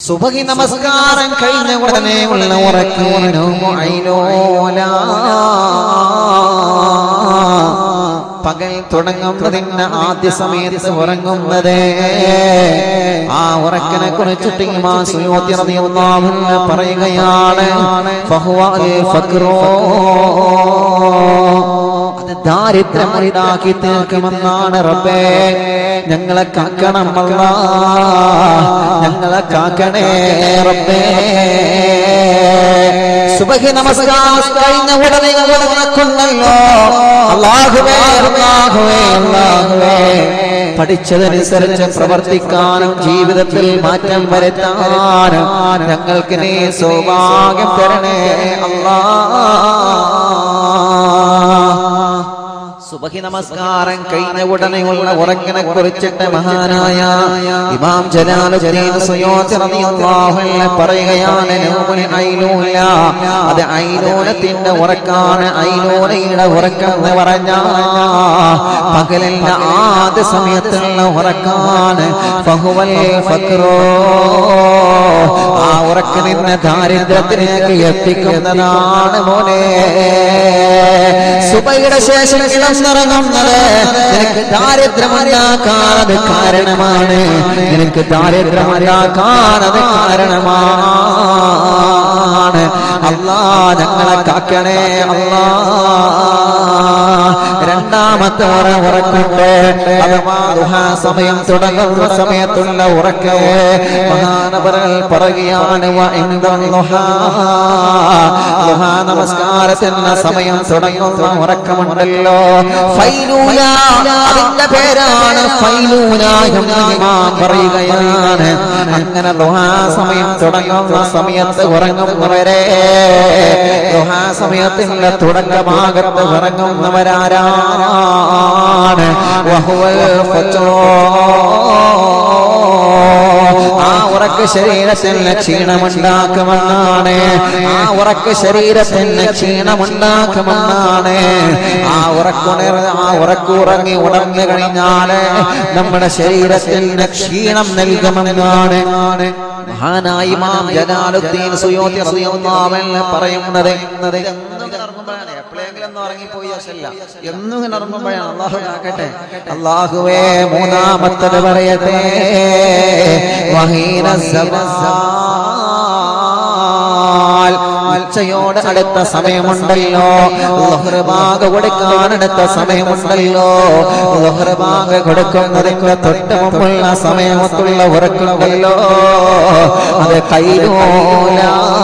സുബഹി നമസ്കാരം കഴിഞ്ഞ ഉടനെ ഉള്ള ഉറക്കീനോ ഐനോല പകൽ തുടങ്ങുന്നതിന് ആദ്യ സമയത്ത് ഉറങ്ങുന്നത് ആ ഉറക്കനെ കുറിച്ചിട്ട് ഇമാം സുയൂത്തി റളിയല്ലാഹു അൻഹു പറയുകയാണ് ഫഹുവ അൽ ഫക്റോ അത് ദാരിദ്ര്യം ഉണ്ടാക്കി തീർക്കുമെന്നാണ് റബ്ബേ ഞങ്ങളെ കാക്കണം അല്ലാ ഞങ്ങളെ കാക്കണേ റബ്ബേ സുബഹി നമസ്കാരം കഴിഞ്ഞ ഉടനെ ഞങ്ങൾ ഉറക്കുന്നല്ലോ അല്ലാഹുവേ അല്ലാഹുവേ അല്ലാഹുവേ പഠിച്ചതനുസരിച്ച് പ്രവർത്തിക്കാനും ജീവിതത്തിൽ മാറ്റം വരുത്താനും ഞങ്ങൾക്ക് നീ സൗഭാഗ്യം തരണേ അല്ലാ സുബഹി നമസ്കാരം കഴിഞ്ഞ ഉടനെയുള്ള ഉറക്കിനെ കുറിച്ചിട്ട് മഹാനായ ഇമാം ജലാലുദ്ദീൻ സുയൂത്തി റളിയല്ലാഹു അൻഹു പറയുകയാണ് നൗമുൽ ഐലൂല അത് ഐലൂലത്തിന്റെ ഉറക്കാണ് ഐലൂലയുടെ ഉറക്കം എന്ന് പറഞ്ഞ പകലിന്റെ ആദ്യ സമയത്തുള്ള ഉറക്കാണ് ഫഹുവൽ ഫക്റോ ആ ഉറക്ക് നിന്ന് ദാരിദ്ര്യത്തിലേക്ക് എത്തിക്കുന്നതാണ് മോനെ സുബൈയുടെ ശേഷം കിടന്നിറങ്ങുന്നത് നിനക്ക് ദാരിദ്ര്യമുണ്ടാക്കാൻ അത് കാരണമാണ് നിനക്ക് ദാരിദ്ര്യമുണ്ടാക്കാൻ അത് കാരണമാണ് അല്ലാ ഞങ്ങളെ കാക്കണേ അല്ലാ രണ്ടാമത്തെ ഉറ ഉറക്കുണ്ട് അഥവാ ദുഹാ സമയം തുടങ്ങുന്ന സമയത്തുള്ള ഉറക്ക് മഹാനവരൽ പറയുകയാണ് വ ഇൻദൽ ദുഹാ. ദുഹാ നമസ്കാരത്തിന് സമയം തുടങ്ങുന്ന ഉറക്കമുണ്ടല്ലോ ഫൈലൂല അതിന്റെ പേരാണ് ഫൈലൂല എന്ന് ഇമാം പറയുകയാണ് അങ്ങനെ ദുഹാ സമയം തുടങ്ങുന്ന സമയത്ത് ഉറങ്ങുന്നവരെ ദുഹാ സമയത്തിന്റെ തുടക്കഭാഗത്ത് ഉറങ്ങുന്നവരാരാണ് വഹുവൽ ഫജ്റോ. ആ ഉറക്ക് ശരീരത്തിന് ക്ഷീണമുണ്ടാക്കുമെന്നാണ് ആ ഉറക്ക് ശരീരത്തിന് ക്ഷീണമുണ്ടാക്കുമെന്നാണ് ആ ഉറക്കുണർ ആ ഉറക്കുറങ്ങി ഉണർന്നു കഴിഞ്ഞാല് നമ്മുടെ ശരീരത്തിന് ക്ഷീണം നൽകുമെന്നാണ് മഹാനായ ഇമാം ജലാലുദ്ദീൻ സുയൂത്തി റളിയല്ലാഹു അൻഹു പറയുന്നത് എപ്പോഴെങ്കിലും ഒന്ന് ഉറങ്ങിപ്പോയി ശല്ല എന്നും ഇങ്ങനെ ഉറങ്ങുമ്പോഴാണ് അള്ളാഹു കാക്കട്ടെ അള്ളാഹുവേ മൂന്നാമത്തത് പറയട്ടെ വഹീന സബസാൽ. ഉച്ചയോട് അടുത്ത സമയമുണ്ടല്ലോ ലഹ്റബാഗ് കൊടുക്കാൻ അടുത്ത സമയമുണ്ടല്ലോ ലഹ്റബാഗ് കൊടുക്കുന്നതിന് തൊട്ട് മുമ്പുള്ള സമയത്തുള്ള ഉറക്കുണ്ടല്ലോ അത് കൈലൂല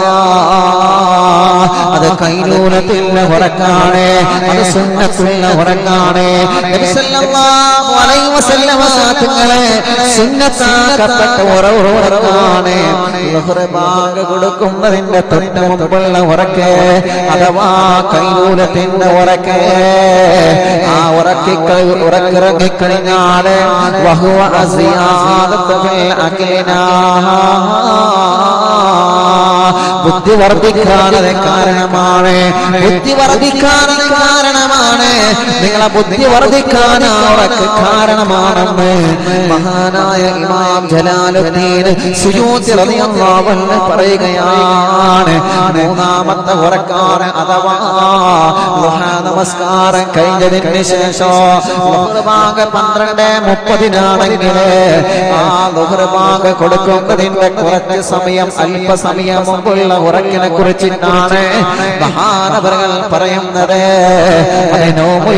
അത് കൈലൂലത്തിൽ ഉറക്കാണ് അത് സുന്നത്തുള്ള ഉറക്കാണ് നബി സല്ലല്ലാഹു അലൈഹി വസല്ലമ തങ്ങളെ സുന്നത്താക്കപ്പെട്ട ഉറവ് ഉറക്കാണ് ലഹ്റബാഗ് കൊടുക്കുന്നതിന്റെ തൊട്ട് മുമ്പുള്ള ഉറക്ക് അഥവാ കൈലൂലത്തിന്റെ ഉറക്ക് ആ ഉറക്കി ഉറക്കിറങ്ങിക്കഴിഞ്ഞാല് വഹുവ അസിയാദത്ത് ഫിൽ അഖിലിനാ ബുദ്ധി വർദ്ധിക്കാനത് കാരണമാണ് ബുദ്ധി വർദ്ധിക്കാനത് കാരണമാണ് നിങ്ങളെ ബുദ്ധി വർദ്ധിക്കാൻ അവർക്ക് കാരണമാണെന്ന് മഹാനായ ഇമാം ജലാലുദ്ദീൻ സുയൂത്തി റളിയല്ലാഹു അൻഹു പറയുകയാണ് മൂന്നാമത്തെ ഉറക്കാണ് അഥവാ ളുഹാ നമസ്കാരം കഴിഞ്ഞതിന് ശേഷം ലുഹ്റുബാഗ് പന്ത്രണ്ട് മുപ്പതിനാണെങ്കിൽ ആ ലുഹ്റുബാഗ് കൊടുക്കുന്നതിന്റെ കുറച്ച് സമയം അല്പസമയം മുമ്പുള്ള ഉറക്കിനെ കുറിച്ചിട്ടാണ് മഹാനവറുകൾ പറയുന്നത് അതിനോമുൽ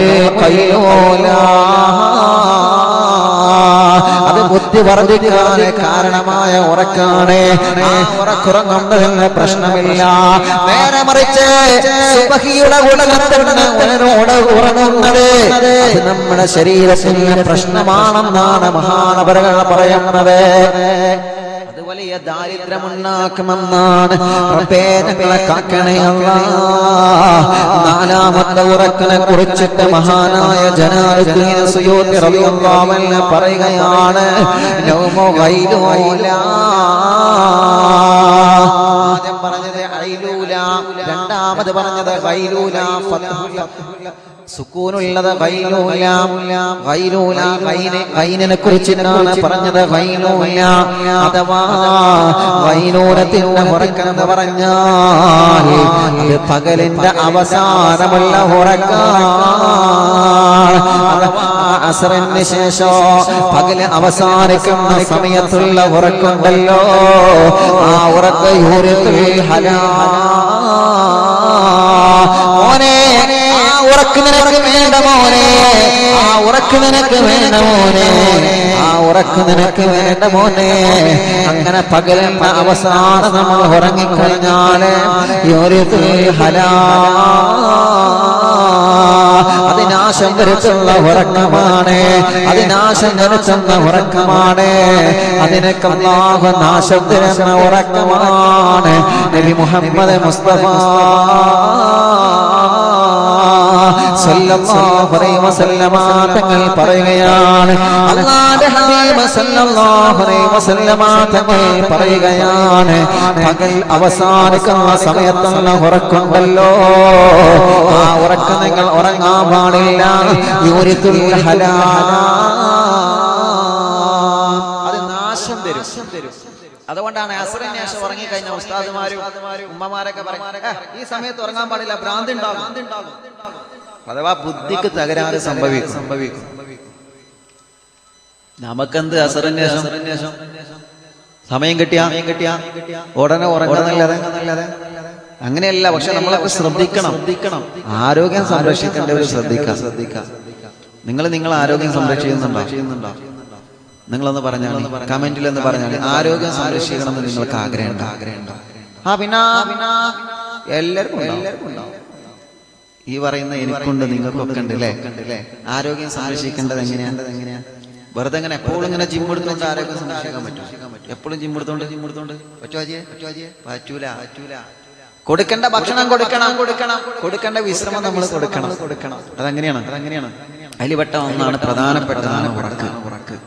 അത് ബുദ്ധി വർദ്ധിക്കാൻ കാരണമായ ഉറക്കാണ് ആ ഉറക്കുറങ്ങുന്നതിന് പ്രശ്നമില്ല നേരെ മറിച്ച് സുബഹിയുടെ ഉടകത്തിന് ഉണരോട് ഉറങ്ങുന്നത് അത് നമ്മുടെ ശരീരത്തിന് പ്രശ്നമാണെന്നാണ് മഹാനവറുകൾ പറയുന്നത് അത് വലിയ ദാരിദ്ര്യമുണ്ടാക്കുമെന്നാണ് റബ്ബേ ഞങ്ങളെ കാക്കണേ അല്ലാ നാലാമത്തെ ഉറക്കനെ കുറിച്ചിട്ട് മഹാനായ ജനാലുദ്ദീൻ സുയൂത്തി റളിയല്ലാഹു അൻഹു പറയുകയാണ് നൗമു ഗൈലൂല ആദ്യം പറഞ്ഞത് ഐലൂല രണ്ടാമത് പറഞ്ഞത് ഗൈലൂല ഫത്ഹുല്ല സുക്കൂനുള്ളത് ഗൈലൂല ഗൈലൂല ഗൈന ഗൈനിനെ കുറിച്ചിട്ടാണ് പറഞ്ഞത് ഗൈലൂല അഥവാ ഗൈലൂലത്തിന്റെ ഉറക്കെന്ന് പറഞ്ഞാൽ അത് പകലിന്റെ അവസാനമുള്ള ഉറക്കാണ് അഥവാ അസറിന് ശേഷം പകല് അവസാനിക്കുന്ന സമയത്തുള്ള ഉറക്കുണ്ടല്ലോ ആ ഉറക്ക യൂരത്തിൽ ഹലാ മോനെ ആ ഉറക്ക് നിനക്ക് വേണ്ട മോനെ ആ ഉറക്ക് നിനക്ക് വേണ്ട മോനെ ആ ഉറക്ക് നിനക്ക് വേണ്ട മോനെ അങ്ങനെ പകലിന്റെ അവസാനം നമ്മൾ ഉറങ്ങിക്കഴിഞ്ഞാല് യൂരത്തിൽ ഹലാ അത് നാശം വരുത്തുള്ള ഉറക്കമാണ് അത് നാശം വരുത്തുന്ന ഉറക്കമാണ് അതിനൊക്കെ അല്ലാഹു നാശം തരുന്ന ഉറക്കമാണ് നബി മുഹമ്മദ് മുസ്തഫ സല്ലല്ലാഹു അലൈഹി വസല്ലമ തങ്ങൾ പറയുകയാണ് അല്ലാഹുവിന്റെ ഹബീബ് സല്ലല്ലാഹു അലൈഹി വസല്ലമ തങ്ങൾ പറയുകയാണ് പകൽ അവസാനിക്കുന്ന സമയത്തുള്ള ഉറക്കുണ്ടല്ലോ ആ ഉറക്കം നിങ്ങൾ ഉറങ്ങാൻ പാടില്ല യൂരിത്തുൽ ഹലാ അത് നാശം തരും അതുകൊണ്ടാണ് അസറിന് ശേഷം ഉറങ്ങിക്കഴിഞ്ഞ ഉസ്താദുമാരും ഉമ്മമാരൊക്കെ പറയും "ഏ, ഈ സമയത്ത് ഉറങ്ങാൻ പാടില്ല ഭ്രാന്തി ഉണ്ടാകും അഥവാ ബുദ്ധിക്ക് തകരാറ് സംഭവിക്കും സംഭവിക്കും നമുക്കെന്ത് അസറിന് ശേഷം സമയം കിട്ടിയ സമയം കിട്ടിയ ഉടനെ ഉറങ്ങുന്നല്ലാതെ അങ്ങനെയല്ല പക്ഷെ നമ്മളൊക്കെ ശ്രദ്ധിക്കണം ശ്രദ്ധിക്കണം ആരോഗ്യം സംരക്ഷിക്കേണ്ടവർ ശ്രദ്ധിക്കാം ശ്രദ്ധിക്കാം നിങ്ങൾ നിങ്ങൾ ആരോഗ്യം സംരക്ഷിക്കുന്നുണ്ടോ ചെയ്യുന്നുണ്ടോ നിങ്ങളൊന്ന് പറഞ്ഞാൽ കമന്റിൽ ഒന്ന് പറഞ്ഞാൽ ആരോഗ്യം സംരക്ഷിക്കണം എന്ന് നിങ്ങൾക്ക് ആഗ്രഹമുണ്ടോ ആഗ്രഹമുണ്ടോ ആ പിന്നെ പിന്നെ എല്ലാവർക്കും എല്ലാവർക്കും ഉണ്ടാവും ഈ പറയുന്ന എനിക്കുണ്ട് നിങ്ങൾക്കൊക്കെ ഉണ്ട് അല്ലേ ആരോഗ്യം സംരക്ഷിക്കേണ്ടത് എങ്ങനെയാണ് എങ്ങനെയാ വെറുതെ ഇങ്ങനെ എപ്പോഴും ഇങ്ങനെ ജിം എടുത്തോണ്ട് ആരോഗ്യം സംരക്ഷിക്കാൻ പറ്റും എപ്പോഴും ജിം എടുത്തോണ്ട് ജിം എടുത്തോണ്ട് പറ്റുവാജിയെ പറ്റുവാജിയെ പറ്റൂല പറ്റൂല കൊടുക്കേണ്ട ഭക്ഷണം കൊടുക്കണം കൊടുക്കണം കൊടുക്കേണ്ട വിശ്രമം നമ്മൾ കൊടുക്കണം കൊടുക്കണം അതെങ്ങനെയാണ് അതെങ്ങനെയാണ് അതിൽപ്പെട്ട ഒന്നാണ് പ്രധാനപ്പെട്ടതാണ് ഉറക്ക് ഉറക്ക്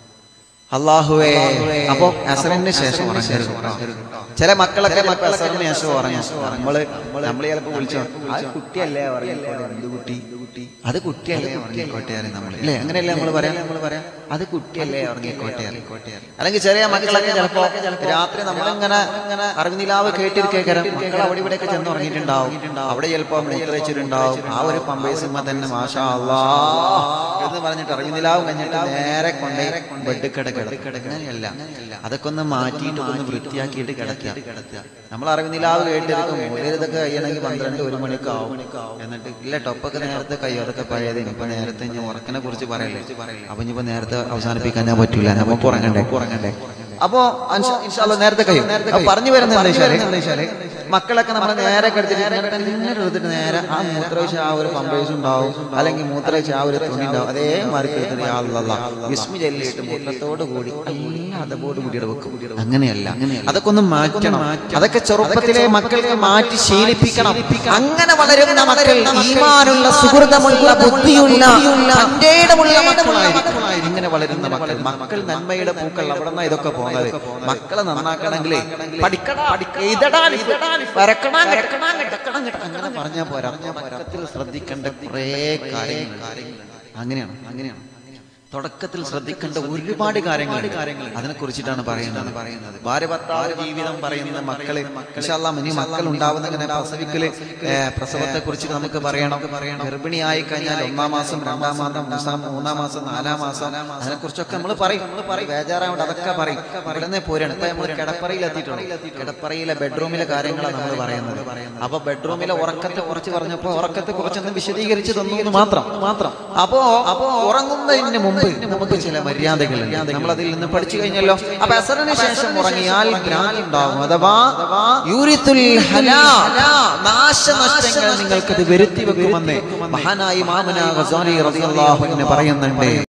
അള്ളാഹുവേ അപ്പോ അസറിന് ശേഷം ഉറങ്ങരുത് ചില മക്കളൊക്കെ ചിലപ്പോ അസറിന് ശേഷം ഉറങ്ങും നമ്മള് നമ്മൾ ചിലപ്പോ വിളിച്ചോ അത് കുട്ടിയല്ലേ ഉറങ്ങിക്കോട്ടെ എന്ത് കുട്ടി അത് കുട്ടിയല്ലേ ഉറങ്ങിക്കോട്ടെ നമ്മൾ അല്ലേ അങ്ങനെയല്ലേ നമ്മൾ പറയാം നമ്മൾ പറയാം അത് കുട്ടിയല്ലേ ഉറങ്ങിക്കോട്ടെ അറിയിക്കോട്ടെ അല്ലെങ്കിൽ ചെറിയ മക്കളൊക്കെ ചിലപ്പോ രാത്രി നമ്മളിങ്ങനെ ഇങ്ങനെ അറിവിനിലാവ് കേട്ടിരിക്കേക്കാരം മക്കൾ അവിടെ ഇവിടെയൊക്കെ ചെന്ന് ഉറങ്ങിയിട്ടുണ്ടാവും അവിടെ ചിലപ്പോ മൂത്രയിച്ചിട്ടുണ്ടാവും ആ ഒരു പമ്പേസുമ്പോ തന്നെ മാഷാ അള്ളാ എന്ന് പറഞ്ഞിട്ട് അറിവിനിലാവ് കഴിഞ്ഞിട്ട് നേരെ കൊണ്ടേ ബെഡ് കിടക്കുക അങ്ങനെയല്ല അതൊക്കെ ഒന്ന് മാറ്റിയിട്ട് ഒന്ന് വൃത്തിയാക്കിയിട്ട് കിടക്കുക നമ്മൾ അറിവിനിലാവ് കേട്ടിരിക്കും ഇതൊക്കെ കഴിയണമെങ്കിൽ പന്ത്രണ്ട് ഒരു മണിക്ക് ആവും എന്നിട്ട് ഇല്ല ടൊപ്പൊക്കെ നേരത്തെ കഴിയും അതൊക്കെ പഴയത് ഇപ്പൊ നേരത്തെ ഞാൻ ഉറക്കനെ കുറിച്ച് പറയല്ലേ അപ്പൊ ഇനിയിപ്പോ നേരത്തെ അവസാനിപ്പിക്കാൻ ഞാൻ പറ്റൂല നമുക്ക് ഉറങ്ങണ്ടേ ഉറങ്ങണ്ടേ അപ്പോ അൻഷ- ഇൻഷാല്ലാ നേരത്തെ കഴിയും അപ്പൊ പറഞ്ഞു വരുന്നത് എന്താ വെച്ചാല് മക്കളൊക്കെ നമ്മൾ നേരെ കിടത്തിട്ട് ഇങ്ങനെ തന്നെ എടുത്തിട്ട് നേരെ ആ മൂത്രവശ ആ ഒരു പമ്പേഴ്സ് ഉണ്ടാവും അല്ലെങ്കിൽ മൂത്രവശ ആ ഒരു തുണി ഉണ്ടാവും അതേ മാറി എടുത്തിട്ട് യാ അല്ലാ വിസ്മി ചെല്ലിയിട്ട് മൂത്രത്തോട് കൂടി എല്ലാം അതോട് കൂടി വെക്കും അങ്ങനെയല്ല അതൊക്കെ ഒന്ന് മാറ്റണം അതൊക്കെ ചെറുപ്പത്തിലെ മക്കൾക്ക് മാറ്റി ശീലിപ്പിക്കണം അങ്ങനെ വളരുന്ന മക്കൾ ഈമാനുള്ള സുഹൃതമുള്ള ബുദ്ധിയുള്ള തന്റേടമുള്ള മക്കളായിരിക്കും ഇങ്ങനെ വളരുന്ന മക്കൾ മക്കൾ നന്മയുടെ പൂക്കൾ അവിടെ നിന്നാ ഇതൊക്കെ പോകുന്നത് മക്കളെ നന്നാക്കണമെങ്കിലേ പഠിക്കടാ എഴുതടാ ലിഖിതടാ, വരക്കടാ, കിടക്കടാ, കിടക്കണം, കിടക്കണം. അങ്ങനെ പറഞ്ഞാൽ പോരാ തുടക്കത്തിൽ ശ്രദ്ധിക്കേണ്ട കുറേ കാര്യങ്ങൾ അങ്ങനെയാണ് അങ്ങനെയാണ് തുടക്കത്തിൽ ശ്രദ്ധിക്കേണ്ട ഒരുപാട് കാര്യങ്ങൾ അതിനെ കുറിച്ചിട്ടാണ് പറയുന്നത് പറയുന്നത് ഭാര്യ ഭർത്താവ് ജീവിതം പറയുന്ന മക്കളെ ഇൻഷാല്ലാ ഇനി മക്കൾ ഉണ്ടാവുന്ന ഇങ്ങനെ പ്രസവിക്കല് പ്രസവത്തെ കുറിച്ച് നമുക്ക് പറയണം ഗർഭിണിയായി കഴിഞ്ഞാൽ ഒന്നാം മാസം രണ്ടാം മാസം മൂന്നാം മൂന്നാം മാസം നാലാം മാസം അതിനെ കുറിച്ചൊക്കെ നമ്മൾ പറയും നമ്മൾ പറയും ബേജാറാവണ്ട അതൊക്കെ പറയും ഇവിടെ പോരാണ് ഇപ്പൊ നമ്മൾ കിടപ്പറയിൽ എത്തിയിട്ടുണ്ട് കിടപ്പറയിലെ ബെഡ്റൂമിലെ കാര്യങ്ങളാണ് നമ്മൾ പറയുന്നത് അപ്പൊ ബെഡ്റൂമിലെ ഉറക്കത്തെ കുറിച്ച് പറഞ്ഞപ്പോ ഉറക്കത്തെ കുറിച്ചൊന്ന് വിശദീകരിച്ച് തന്നു എന്ന് മാത്രം മാത്രം അപ്പോ അപ്പോ ഉറങ്ങുന്നതിന് മുമ്പ് നമുക്ക് ചില മര്യാദകൾ നമ്മൾ അതിൽ നിന്ന് പഠിച്ചു കഴിഞ്ഞല്ലോ അപ്പൊ അസറിന് ശേഷം ഉറങ്ങിയാൽ ഭ്രാന്തി ഉണ്ടാവും അഥവാ യൂരിത്തുൽ ഹലാ നാശനഷ്ടങ്ങൾ നിങ്ങൾക്കത് വരുത്തി വെക്കുമെന്ന് മഹാനായി മാമന ഗസാലി റളിയല്ലാഹു അൻഹു പറയുന്നുണ്ട്